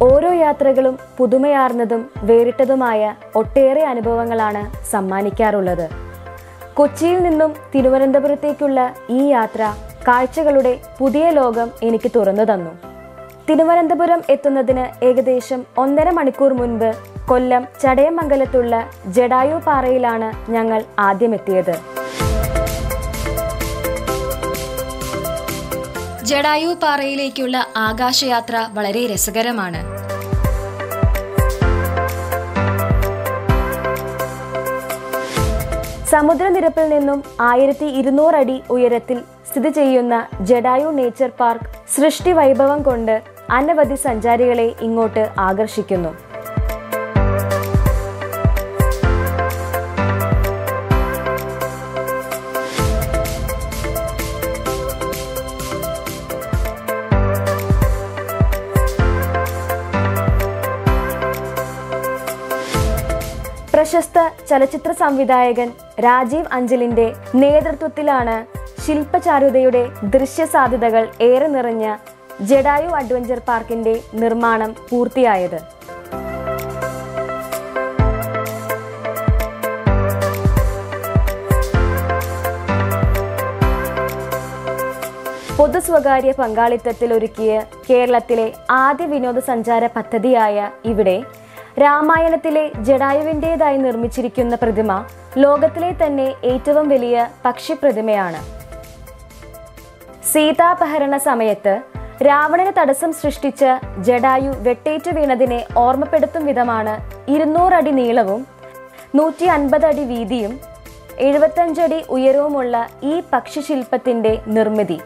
ഓരോ യാത്രകളും പുതുമയാർന്നതും വേറിട്ടതുമായ ഒട്ടേറെ അനുഭവങ്ങളാണ് സമ്മാനിക്കാറുള്ളത് കൊച്ചിയിൽ നിന്നും തിരുവനന്തപുരത്തേക്കുള്ള ഈ യാത്ര കാഴ്ചകളുടെ പുതിയ ലോകം എനിക്ക് തുറന്നു തന്നു തിരുവനന്തപുരം എത്തുന്നതിന് ഏകദേശം ഒന്നര മണിക്കൂർ മുൻപ് കൊല്ലം ചടയമംഗലത്തുള്ള ജഡായു പാറയിലാണ് ഞങ്ങൾ ആദ്യമെത്തിയത് ജഡായു പാറയിലേക്കുള്ള ആകാശയാത്ര വളരെ രസകരമാണ് സമുദ്രനിരപ്പിൽ നിന്നും ആയിരത്തി ഇരുന്നൂറ് അടി ഉയരത്തിൽ സ്ഥിതി ചെയ്യുന്ന ജഡായു നേച്ചർ പാർക്ക് സൃഷ്ടി വൈഭവം കൊണ്ട് അനവധി സഞ്ചാരികളെ ഇങ്ങോട്ട് ആകർഷിക്കുന്നു പ്രശസ്ത ചലച്ചിത്ര സംവിധായകൻ രാജീവ് അഞ്ചലിന്റെ നേതൃത്വത്തിലാണ് ശില്പചാരുതയുടെ ദൃശ്യസാധ്യതകൾ ഏറെ നിറഞ്ഞ ജഡായു അഡ്വഞ്ചർ പാർക്കിന്റെ നിർമ്മാണം പൂർത്തിയായത് പൊതു സ്വകാര്യ പങ്കാളിത്തത്തിൽ ഒരുക്കിയ കേരളത്തിലെ ആദ്യ വിനോദസഞ്ചാര പദ്ധതിയായ ഇവിടെ രാമായണത്തിലെ ജഡായുവിൻ്റെതായി നിർമ്മിച്ചിരിക്കുന്ന പ്രതിമ ലോകത്തിലെ തന്നെ ഏറ്റവും വലിയ പക്ഷിപ്രതിമയാണ് സീതാപഹരണ സമയത്ത് രാവണന് തടസ്സം സൃഷ്ടിച്ച ജഡായു വെട്ടേറ്റു വീണതിനെ ഓർമ്മപ്പെടുത്തും വിധമാണ് ഇരുന്നൂറടി നീളവും നൂറ്റി അൻപത് അടി വീതിയും എഴുപത്തഞ്ചടി ഉയരവുമുള്ള ഈ പക്ഷിശില്പത്തിന്റെ നിർമ്മിതി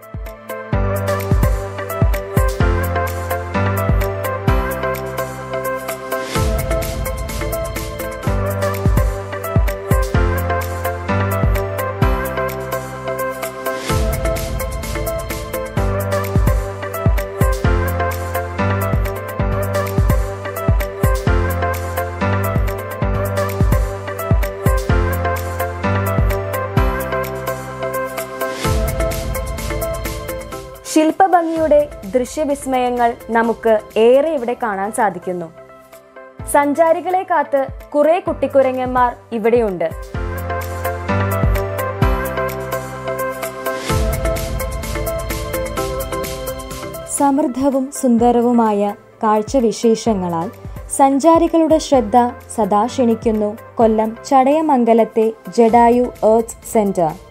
ശില്പഭംഗിയുടെ ദൃശ്യവിസ്മയങ്ങൾ നമുക്ക് ഏറെ ഇവിടെ കാണാൻ സാധിക്കുന്നു സഞ്ചാരികളെ കാത്ത് കുറെ കുട്ടിക്കുരങ്ങന്മാർ ഇവിടെയുണ്ട് സമൃദ്ധവും സുന്ദരവുമായ കാഴ്ചവിശേഷങ്ങളാൽ സഞ്ചാരികളുടെ ശ്രദ്ധ സദാ ക്ഷണിക്കുന്നു കൊല്ലം ചടയമംഗലത്തെ ജഡായു ഏർത്ത് സെന്റർ